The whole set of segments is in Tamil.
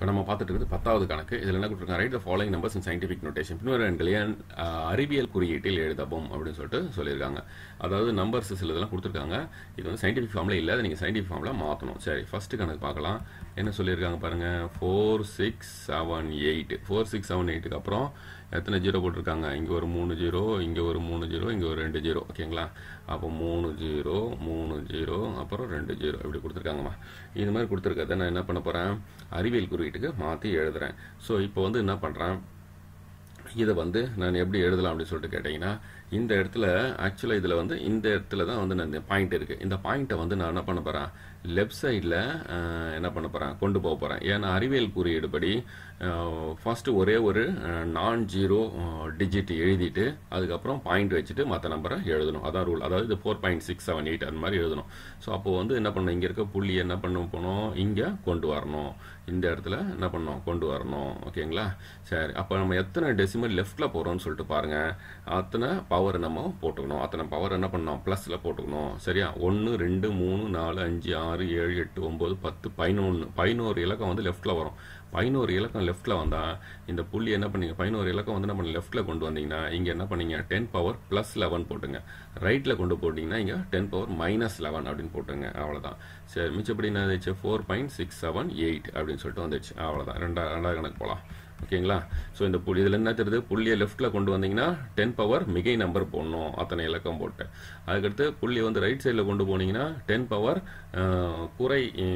இப்போ நம்ம பார்த்துட்டு இருக்கிறது பத்தாவது கணக்கு இதில் என்ன கொடுத்துருக்காங்க write the following numbers in scientific notation பின்வரும் எண்களை அஹ், அறிவியல் குறியீட்டில் எழுதவும் அப்படின்னு சொல்லிட்டு சொல்லியிருக்காங்க அதாவது நம்பர்ஸ் சில இதெல்லாம் கொடுத்துருக்காங்க இது வந்து சயின்டிஃபிக் ஃபார்மில் இல்லை அதை நீங்கள் சயின்டிஃபிக் ஃபார்மில் மாற்றணும் சரி ஃபர்ஸ்ட் கணக்கு பார்க்கலாம் என்ன சொல்லியிருக்காங்க பாருங்க four six seven eight four six seven எயிட்டுக்கு அப்புறம் எத்தனை ஜீரோ போட்டிருக்காங்க இங்கே ஒரு மூணு ஜீரோ இங்கே ஒரு மூணு ஜீரோ இங்கே ஒரு ரெண்டு ஜீரோ ஓகேங்களா அப்போ மூணு ஜீரோ மூணு ஜீரோ அப்புறம் ரெண்டு ஜீரோ இப்படி கொடுத்துருக்காங்கம்மா இது மாதிரி கொடுத்துருக்கத நான் என்ன பண்ண போகிறேன் அறிவியல் குறியீட்டுக்கு மாற்றி எழுதுறேன் ஸோ இப்போ வந்து என்ன பண்ணுறேன் இதை வந்து நான் எப்படி எழுதலாம் அப்படின்னு சொல்லிட்டு கேட்டிங்கன்னா இந்த இடத்துல ஆக்சுவலாக இதில் வந்து இந்த இடத்துல தான் வந்து நான் இந்த பாயிண்ட் இருக்குது இந்த பாயிண்ட்டை வந்து நான் என்ன பண்ண போகிறேன் லெஃப்ட் சைடில் என்ன பண்ண போகிறேன் கொண்டு போக போகிறேன் ஏன்னா அறிவியல் குறியீடு படி ஃபஸ்ட்டு ஒரே ஒரு நான் ஜீரோ டிஜிட் எழுதிட்டு அதுக்கப்புறம் பாயிண்ட் வச்சுட்டு மற்ற நம்பரை எழுதணும் அதான் ரூல் அதாவது இது four point six seven eight அந்த மாதிரி எழுதணும் ஸோ அப்போ வந்து என்ன பண்ணணும் இங்கே இருக்க புள்ளி என்ன பண்ண போனோம் இங்கே கொண்டு வரணும் இந்த இடத்துல என்ன பண்ணோம் கொண்டு வரணும் ஓகேங்களா சரி அப்போ நம்ம எத்தனை டெசிமல் லெஃப்ட்டில் போகிறோம்னு சொல்லிட்டு பாருங்கள் அத்தனை பவர் நம்ம போட்டுக்கணும் அத்தனை பவர் என்ன பண்ணோம் ப்ளஸில் போட்டுக்கணும் சரியா ஒன்று ரெண்டு மூணு நாலு அஞ்சு ஆறு ஏழு எட்டு ஒம்பது பத்து பதினொன்று பதினோரு இலக்கம் வந்து லெஃப்ட்டில் வரும் பதினோரு இலக்கம் லெஃப்ட்டில் வந்தால் இந்த புள்ளி என்ன பண்ணீங்க பதினோரு இலக்கம் வந்து என்ன பண்ணி லெஃப்ட்டில் கொண்டு வந்தீங்கன்னா இங்கே என்ன பண்ணீங்க டென் பவர் ப்ளஸ் லெவன் போட்டுங்க ரைட்டில் கொண்டு போட்டிங்கன்னா இங்கே டென் பவர் மைனஸ் லெவன் அப்படின்னு போட்டுங்க அவ்வளோதான் சரி மிச்சப்படி என்ன இருந்துச்சு four point six seven eight அப்படின்னு சொல்லிட்டு வந்துச்சு அவ்வளோதான் ரெண்டா ரெண்டாவது கணக்கு போகலாம் ஓகேங்களா ஸோ இந்த புள்ளி இதில் என்ன தெரியுது புள்ளியை லெஃப்ட்டில் கொண்டு வந்தீங்கன்னா டென் பவர் மிகை நம்பர் போடணும் அத்தனை இலக்கம் போட்டு அதுக்கடுத்து புள்ளி வந்து ரைட் சைடில் கொண்டு போனீங்கன்னா டென் பவர் குறை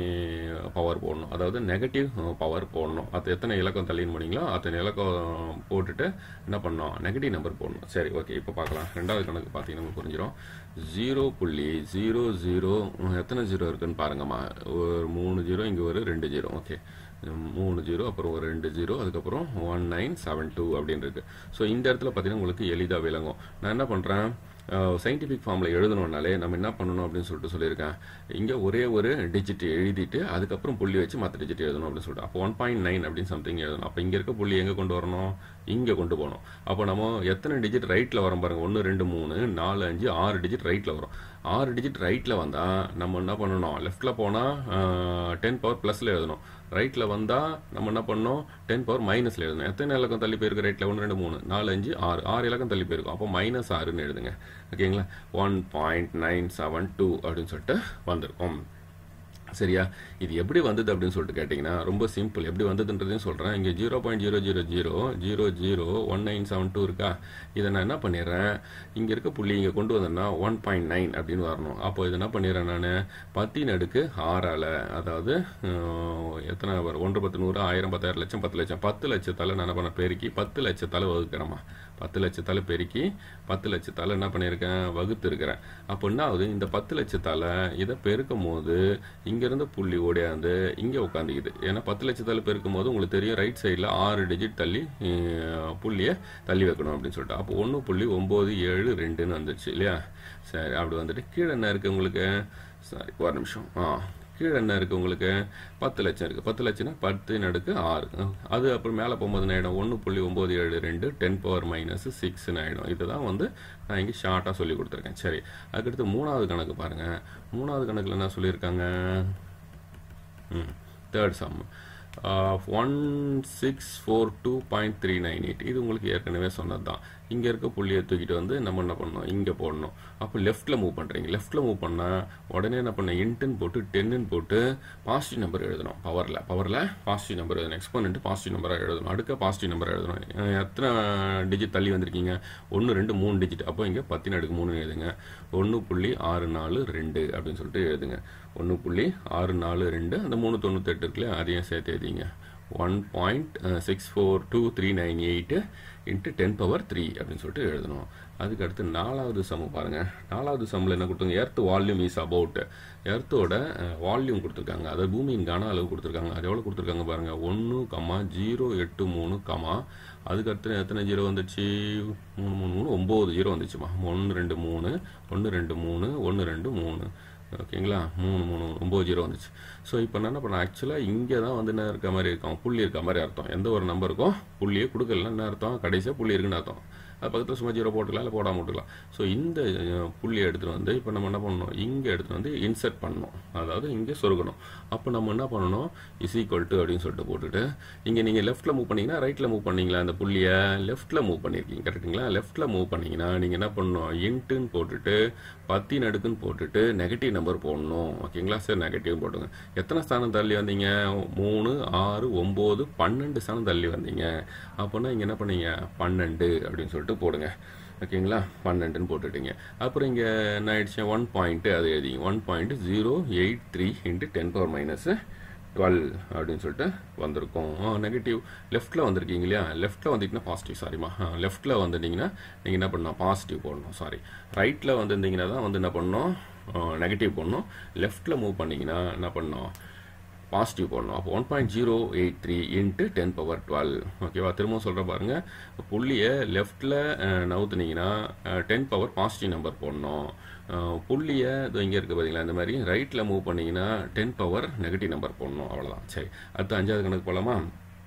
பவர் போடணும் அதாவது நெகட்டிவ் பவர் போடணும் அது எத்தனை இலக்கம் தள்ளின்னு போனீங்களோ அத்தனை இலக்கம் போட்டுட்டு என்ன பண்ணணும் நெகட்டிவ் நம்பர் போடணும் சரி ஓகே இப்போ பார்க்கலாம் ரெண்டாவது கணக்கு பார்த்தீங்கன்னா உங்களுக்கு புரிஞ்சிடும் ஜீரோ புள்ளி ஜீரோ ஜீரோ எத்தனை ஜீரோ இருக்குன்னு பாருங்கம்மா ஒரு மூணு ஜீரோ இங்கே ஒரு ரெண்டு ஜீரோ ஓகே மூணு ஜீரோ அப்புறம் ஒரு ரெண்டு ஜீரோ அதுக்கப்புறம் ஒன் நைன் செவன் டூ அப்படின்னு இருக்கு ஸோ இந்த இடத்துல பார்த்தீங்கன்னா உங்களுக்கு எளிதாக விளங்கும் நான் என்ன பண்ணுறேன் சயின்டிஃபிக் ஃபார்மில் எழுதணும்னாலே நம்ம என்ன பண்ணணும் அப்படின்னு சொல்லிட்டு சொல்லியிருக்கேன் இங்கே ஒரே ஒரு டிஜிட் எழுதிட்டு அதுக்கப்புறம் புள்ளி வச்சு மற்ற டிஜிட் எழுதணும் அப்படின்னு சொல்லிட்டு அப்போ ஒன் பாயிண்ட் நைன் அப்படின்னு சம்திங் எழுதணும் அப்போ இங்கே இருக்க புள்ளி எங்கே கொண்டு வரணும் இங்கே கொண்டு போகணும் அப்போ நம்ம எத்தனை டிஜிட் ரைட்டில் வரோம் பாருங்க ஒன்று ரெண்டு மூணு நாலு அஞ்சு ஆறு டிஜிட் ரைட்டில் வரும் ஆறு டிஜிட் ரைட்டில் வந்தால் நம்ம என்ன பண்ணணும் லெஃப்ட்டில் போனால் டென் பவர் ப்ளஸில் எழுதணும் ரைட்டில் வந்தால் நம்ம என்ன பண்ணோம் டென் பவர் மைனஸில் எழுதணும் எத்தனை இலக்கம் தள்ளி போயிருக்கு ரைட்டில் ஒன்று ரெண்டு மூணு நாலு அஞ்சு ஆறு ஆறு இலக்கம் தள்ளி போயிருக்கும் அப்போ மைனஸ் ஆறுன்னு எழுதுங்க ஓகேங்களா one point nine seven two அப்படின்னு சொல்லிட்டு வந்திருக்கும் சரியா இது எப்படி வந்தது அப்படின்னு சொல்லிட்டு கேட்டிங்கன்னா ரொம்ப சிம்பிள் எப்படி வந்ததுன்றதையும் சொல்கிறேன் இங்கே zero point zero zero zero zero zero one nine seven two இருக்கா இதை நான் என்ன பண்ணிடுறேன் இங்கே இருக்க புள்ளி இங்கே கொண்டு வந்தேன்னா ஒன் பாயிண்ட் நைன் அப்படின்னு வரணும் அப்போ இது என்ன பண்ணிடுறேன் நான் பத்தின் அடுக்கு ஆறால் அதாவது அஹ், எத்தனை வரும் ஒன்று பத்து நூறு ஆயிரம் பத்தாயிரம் லட்சம் பத்து லட்சம் பத்து லட்சத்தால் நான் என்ன பண்ண பெருக்கி பத்து லட்சத்தால் வகுக்கிறேம்மா பத்து லட்சத்தால் பெருக்கி பத்து லட்சத்தால் என்ன பண்ணியிருக்கேன் வகுத்து இருக்கிறேன் அப்போ என்ன ஆகுது இந்த பத்து லட்சத்தால் இதை பெருக்கும் போது இங்கேருந்து புள்ளி ஓடியாந்து இங்கே உட்காந்துக்குது ஏன்னா பத்து லட்சத்தால் பெருக்கும் போது உங்களுக்கு தெரியும் ரைட் சைடில் ஆறு டிஜிட் தள்ளி அஹ், புள்ளியை தள்ளி வைக்கணும் அப்படின்னு சொல்லிட்டு அப்போ ஒன்று புள்ளி ஒம்பது ஏழு ரெண்டுன்னு வந்துச்சு இல்லையா சரி அப்படி வந்துட்டு கீழே என்ன இருக்குது உங்களுக்கு சரி ஒரு நிமிஷம் ஆ கீழே என்ன இருக்குது உங்களுக்கு பத்து லட்சம் இருக்குது பத்து லட்சம்னா பத்து நடுக்கு ஆறு அது அப்புறம் மேலே போகும்போது என்ன ஆகிடும் ஒன்று புள்ளி ஒம்பது ஏழு ரெண்டு டென் பவர் மைனஸ் சிக்ஸ்னு ஆகிடும் இதுதான் வந்து நான் இங்கே ஷார்ட்டாக சொல்லி கொடுத்துருக்கேன் சரி அதுக்கடுத்து மூணாவது கணக்கு பாருங்கள் மூணாவது கணக்கில் என்ன சொல்லியிருக்காங்க ம் third sum one six four two point three nine eight இது உங்களுக்கு ஏற்கனவே சொன்னது தான் இங்கே இருக்க புள்ளியை தூக்கிட்டு வந்து நம்ம என்ன பண்ணணும் இங்கே போடணும் அப்போ லெஃப்ட்டில் மூவ் பண்ணுறீங்க லெஃப்ட்டில் மூவ் பண்ணால் உடனே என்ன பண்ண இன்ட்டுன்னு போட்டு டென்னுன்னு போட்டு பாசிட்டிவ் நம்பர் எழுதணும் பவரில் பவரில் பாசிட்டிவ் நம்பர் எழுதணும் எக்ஸ்போனன்ட் பாசிட்டிவ் நம்பராக எழுதணும் அடுக்க பாசிட்டிவ் நம்பர் எழுதணும் அஹ் எத்தனை டிஜிட் தள்ளி வந்திருக்கீங்க ஒன்று ரெண்டு மூணு டிஜிட் அப்போ இங்கே பத்தின் அடுக்கு மூணு எழுதுங்க ஒன்று புள்ளி ஆறு நாலு ரெண்டு அப்படின்னு சொல்லிட்டு எழுதுங்க ஒன்று புள்ளி ஆறு நாலு ரெண்டு அந்த மூணு தொண்ணூத்தெட்டு இருக்குல்லையா அதையும் சேர்த்து எழுதிங்க one point six four two three nine eight into ten power three அப்படின்னு சொல்லிட்டு எழுதணும் அதுக்கு அடுத்து நாலாவது சம்மு பாருங்க நாலாவது சம்மில் என்ன கொடுத்தாங்க எர்த் வால்யூம் இஸ் அபவுட் எர்த்தோட வால்யூம் கொடுத்துருக்காங்க அதாவது பூமியின் கன அளவு கொடுத்துருக்காங்க அது எவ்வளோ கொடுத்துருக்காங்க பாருங்க ஒன்று கமா ஜீரோ எட்டு மூணு கமா அதுக்கு அடுத்து எத்தனை ஜீரோ வந்துச்சு மூணு மூணு மூணு ஒம்பது ஜீரோ வந்துச்சுமா ஒன்று ரெண்டு மூணு ஒன்று ரெண்டு மூணு ஒன்று ரெண்டு மூணு ஓகேங்களா மூணு மூணு ஒம்பது ஜீரோ வந்துச்சு ஸோ இப்போ நான் என்ன பண்ணேன் ஆக்சுவலாக இங்கே தான் வந்து என்ன இருக்க மாதிரி இருக்கும் புள்ளி இருக்க மாதிரி அர்த்தம் எந்த ஒரு நம்பருக்கும் புள்ளியே கொடுக்கலன்னா என்ன அர்த்தம் கடைசியாக புள்ளி இருக்குன்னு அர்த்தம் அது பக்கத்தில் சும்மா ஜீரோ போட்டுக்கலாம் இல்லை போடாமல் விட்டுக்கலாம் ஸோ இந்த அஹ், புள்ளியை எடுத்துகிட்டு வந்து இப்போ நம்ம என்ன பண்ணணும் இங்கே எடுத்துகிட்டு வந்து இன்சர்ட் பண்ணணும் அதாவது இங்கே சொருகணும் அப்போ நம்ம என்ன பண்ணணும் இஸ் ஈக்குவல் டு அப்படின்னு சொல்லிட்டு போட்டுட்டு இங்கே நீங்கள் லெஃப்ட்டில் மூவ் பண்ணீங்கன்னா ரைட்டில் மூவ் பண்ணீங்களா அந்த புள்ளியை லெஃப்ட்டில் மூவ் பண்ணியிருக்கீங்க கரெக்ட்டுங்களா லெஃப்ட்டில் மூவ் பண்ணீங்கன்னா நீங்கள் என்ன பண்ணணும் இன்ட்டுன்னு போட்டுட்டு பத்தின் அடுக்குன்னு போட்டுட்டு நெகட்டிவ் நம்பர் போடணும் ஓகேங்களா சார் நெகட்டிவ் போட்டுங்க எத்தனை ஸ்தானம் தள்ளி வந்தீங்க மூணு ஆறு ஒம்பது பன்னெண்டு ஸ்தானம் தள்ளி வந்தீங்க அப்போனா இங்கே என்ன பண்ணீங்க பன்னெண்டு அப்படின்னு சொல்லிட்டு போடுங்க ஓகேங்களா பன்னெண்டுன்னு போட்டுட்டீங்க அப்புறம் இங்கே என்ன ஆயிடுச்சு ஒன் பாயிண்ட்டு அது எழுதிங்க one point zero eight three into ten power minus twelve அப்படின்னு சொல்லிட்டு வந்திருக்கும் நெகட்டிவ் லெஃப்ட்டில் வந்திருக்கீங்க இல்லையா லெஃப்ட்டில் வந்துட்டிங்கன்னா பாசிட்டிவ் சாரிம்மா லெஃப்ட்டில் வந்துட்டீங்கன்னா நீங்கள் என்ன பண்ணணும் பாசிட்டிவ் போடணும் சாரி ரைட்டில் வந்திருந்தீங்கன்னா தான் வந்து என்ன பண்ணணும் நெகட்டிவ் போடணும் லெஃப்ட்டில் மூவ் பண்ணீங்கன்னா என்ன பண்ணணும் பாசிட்டிவ் போடணும் அப்போ one point zero eight three into ten power twelve ஓகேவா திரும்ப சொல்கிற பாருங்க புள்ளியை லெஃப்டில் நவுத்துனீங்கன்னா டென் பவர் பாசிட்டிவ் நம்பர் போடணும் அஹ், புள்ளியை இது இங்கே இருக்குது பார்த்தீங்களா இந்த மாதிரி ரைட்டில் மூவ் பண்ணீங்கன்னா டென் பவர் நெகட்டிவ் நம்பர் போடணும் அவ்வளோதான் சரி அடுத்து அஞ்சாவது கணக்கு போகலாமா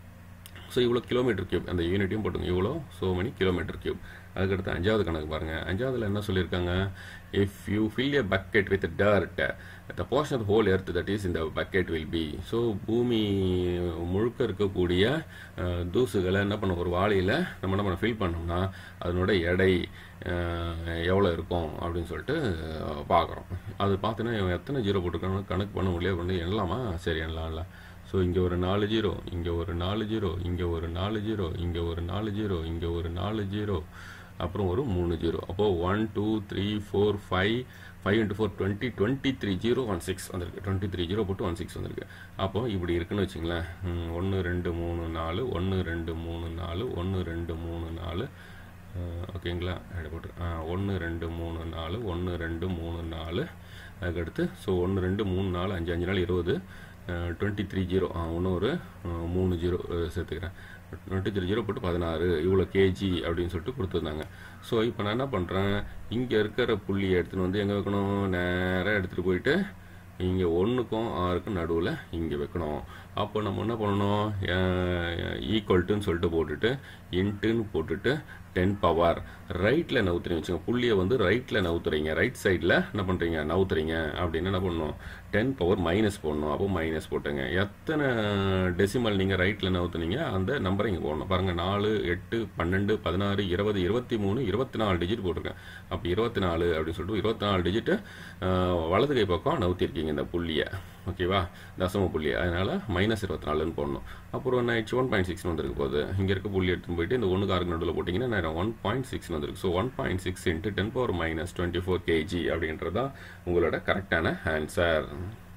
ஸோ இவ்வளோ கிலோமீட்டர் கியூப் அந்த யூனிட்டையும் போட்டுங்க இவ்வளோ ஸோ many கிலோமீட்டர் கியூப் அதுக்கடுத்து அஞ்சாவது கணக்கு பாருங்கள் அஞ்சாவதுல என்ன சொல்லியிருக்காங்க if you fill a bucket with dirt the portion of whole earth that is இந்த பக்கெட் வில் பி ஸோ பூமி முழுக்க இருக்கக்கூடிய அஹ், தூசுகளை என்ன பண்ண ஒரு வாளியில் நம்ம என்ன பண்ண ஃபில் பண்ணோம்னா அதனோட எடை அஹ், எவ்வளோ இருக்கும் அப்படின்னு சொல்லிட்டு பார்க்குறோம் அது பார்த்தீங்கன்னா இவன் எத்தனை ஜீரோ போட்டிருக்கான்னு கணக்கு பண்ண முடியாது பண்ணி எண்ணலாமா சரி எண்ணலாம் இல்லை ஸோ இங்கே ஒரு நாலு ஜீரோ இங்கே ஒரு நாலு ஜீரோ இங்கே ஒரு நாலு ஜீரோ இங்கே ஒரு நாலு ஜீரோ இங்கே ஒரு நாலு ஜீரோ அப்புறம் ஒரு மூணு ஜீரோ அப்போது one two three four five five into four twenty twenty three zero one six வந்திருக்கு டுவெண்ட்டி த்ரீ ஜீரோ போட்டு ஒன் சிக்ஸ் வந்திருக்கு அப்போ இப்படி இருக்குன்னு வச்சுங்களேன் ஒன்று ரெண்டு மூணு நாலு ஒன்று ரெண்டு மூணு நாலு ஒன்று ரெண்டு மூணு நாலு அஹ், ஓகேங்களா எடை போட்டு ஒன்று ரெண்டு மூணு நாலு ஒன்று ரெண்டு மூணு நாலு அதுக்கடுத்து ஸோ ஒன்று ரெண்டு மூணு நாலு அஞ்சு அஞ்சு நாள் இருபது டுவெண்ட்டி த்ரீ ஜீரோ இன்னும் ஒரு அஹ், மூணு ஜீரோ அஹ், சேர்த்துக்கிறேன் டுவெண்ட்டி த்ரீ ஜீரோ போட்டு பதினாறு இவ்வளோ கேஜி அப்படின்னு சொல்லிட்டு கொடுத்துருந்தாங்க ஸோ இப்போ நான் என்ன பண்ணுறேன் இங்கே இருக்கிற புள்ளியை எடுத்துன்னு வந்து எங்கே வைக்கணும் நேராக எடுத்துகிட்டு போயிட்டு இங்கே ஒன்றுக்கும் ஆறுக்கும் நடுவில் இங்கே வைக்கணும் அப்போ நம்ம என்ன பண்ணணும் ஈக்குவல்ட்டுன்னு சொல்லிட்டு போட்டுட்டு இன்ட்டுன்னு போட்டுட்டு டென் பவர் ரைட்டில் நவுத்துறீங்க வச்சுங்க புள்ளியை வந்து ரைட்டில் நவுத்துறீங்க ரைட் சைடில் என்ன பண்ணுறீங்க நவுத்துறீங்க அப்படின்னு என்ன பண்ணணும் டென் பவர் மைனஸ் போடணும் அப்போ மைனஸ் போட்டுங்க எத்தனை டெசிமல் நீங்கள் ரைட்டில் நவுத்துனீங்க அந்த நம்பரை இங்கே போடணும் பாருங்கள் நாலு எட்டு பன்னெண்டு பதினாறு இருபது இருபத்தி மூணு இருபத்தி நாலு டிஜிட் போட்டிருக்கேன் அப்போ இருபத்தி நாலு அப்படின்னு சொல்லிட்டு இருபத்தி நாலு டிஜிட்டு வலது கை பக்கம் நவுத்திருக்கீங்க இந்த புள்ளியை ஓகேவா தசம புள்ளி அதனால மைனஸ் இருபத்தி நாலுன்னு போடணும் அப்புறம் என்ன ஆயிடுச்சு ஒன் பாயிண்ட் சிக்ஸ் வந்திருக்கு போகுது இங்கே இருக்க புள்ளி எடுத்துன்னு போயிட்டு இந்த ஒன்று காருக்கு நடுவில் போட்டிங்கன்னா நேரம் ஒன் பாயிண்ட் சிக்ஸ் வந்திருக்கு so one point six into ten power minus twenty four KG அப்படின்றதான் உங்களோட கரெக்டான ஆன்சர்